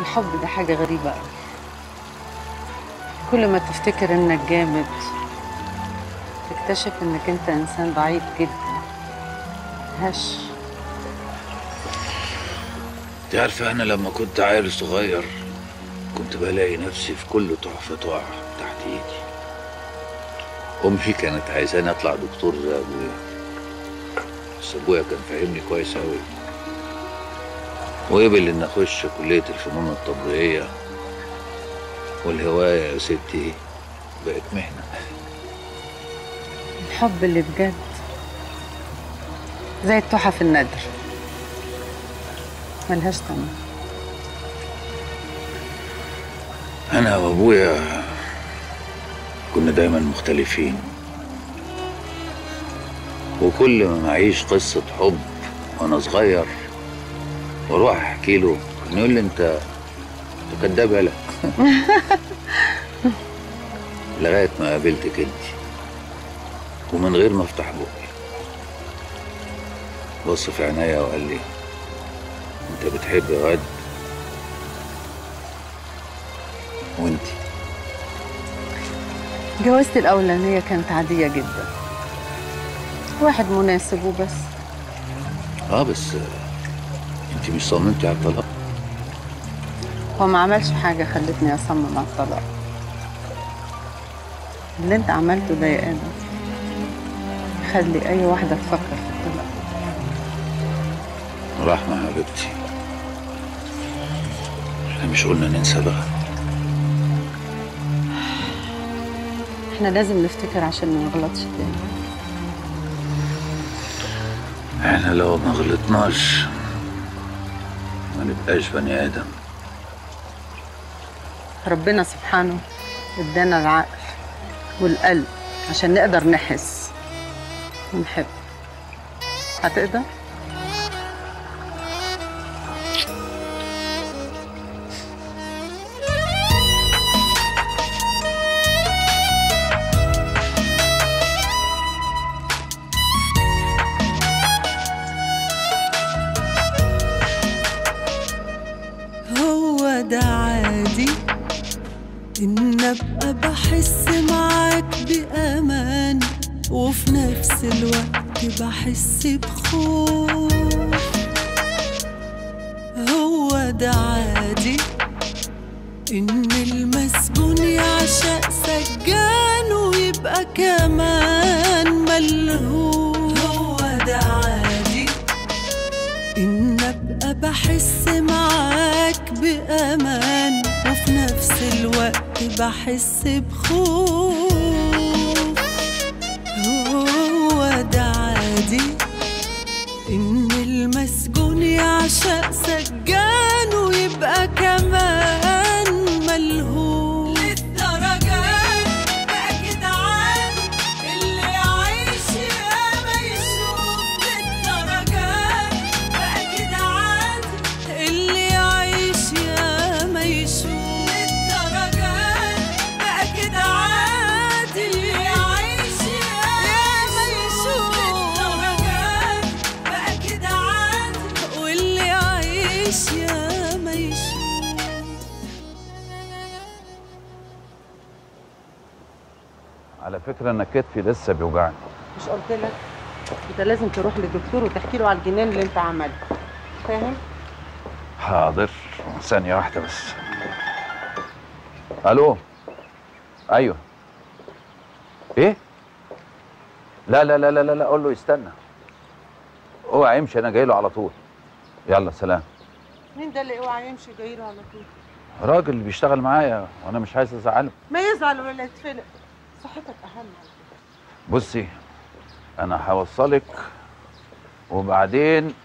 الحب ده حاجة غريبة أوي كل ما تفتكر إنك جامد تكتشف إنك أنت إنسان ضعيف جدا هش انت عارفة أنا لما كنت عيل صغير كنت بلاقي نفسي في كل تحفة تقع تحت إيدي أمي كانت عايزاني أطلع دكتور زي أبويا بس أبويا كان فاهمني كويس أوي وقبل إن أخش كلية الفنون التطبيقية والهواية يا ستي بقت مهنة الحب اللي بجد زي التحف النادر ملهاش تمن أنا وأبويا كنا دايما مختلفين وكل ما أعيش قصة حب وأنا صغير وأروح أحكي له كان يقول لي أنت أنت كداب يالا لغاية ما قابلتك أنت ومن غير ما أفتح بقي بص في عينيا وقال لي أنت بتحب غد وأنتي جوازتي الأولانية كانت عادية جدا واحد مناسب وبس اه بس انت مش صممتي على الطلاق هو ما عملش حاجة خلتني أصمم على الطلاق اللي أنت عملته ده يا آدم خلي أي واحدة تفكر في الطلاق رحمة حبيبتي احنا مش قلنا ننسى بقى احنا لازم نفتكر عشان ما نغلطش تاني احنا لو ما غلطناش ما نبقاش بني ادم ربنا سبحانه ادانا العقل والقلب عشان نقدر نحس ونحب هتقدر؟ هو ده عادي إن أبقى بحس معاك بأمان وفي نفس الوقت بحس بخوف هو ده عادي إن المسجون يعشق سجان ويبقى كمان ملهوف هو ده عادي إن أبقى بحس معاك بأمان وفي نفس الوقت بحس بخوف هو ده عادي إن المسجون يعشق سجان ويبقى كمان ملهوف للدرجات بقى جدعان اللي يعيش ياما يشوف للدرجات بقى جدعان اللي يعيش ياما يشوف للدرجات بقى كده عادي اللي يعيش ياما يشوف للدرجات بقى كده عادي واللي يعيش ياما يشوف على فكرة انا كتفي لسه بيوجعني مش قلت لك انت لازم تروح للدكتور وتحكي له على الجنان اللي انت عملته فاهم؟ حاضر ثانية واحدة بس الو ايوه ايه لا لا لا لا لا, لا. قول له يستنى اوعى يمشي انا جاي له على طول يلا سلام مين ده اللي اوعى يمشي جاي له على طول؟ راجل بيشتغل معايا وانا مش عايز ازعله ما يزعل ولا يتفلق صحتك اهم بصي انا هوصلك وبعدين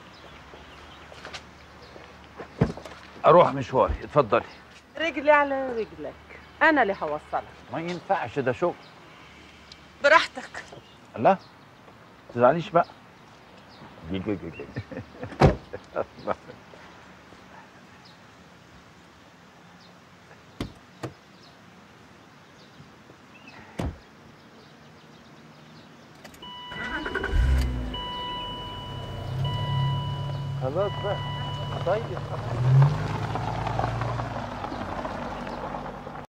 اروح مشواري اتفضلي رجلي على رجلك انا اللي هوصلك ما ينفعش ده شغل براحتك لا ما تزعليش بقى جي جي جي جي. خلاص بقى طيب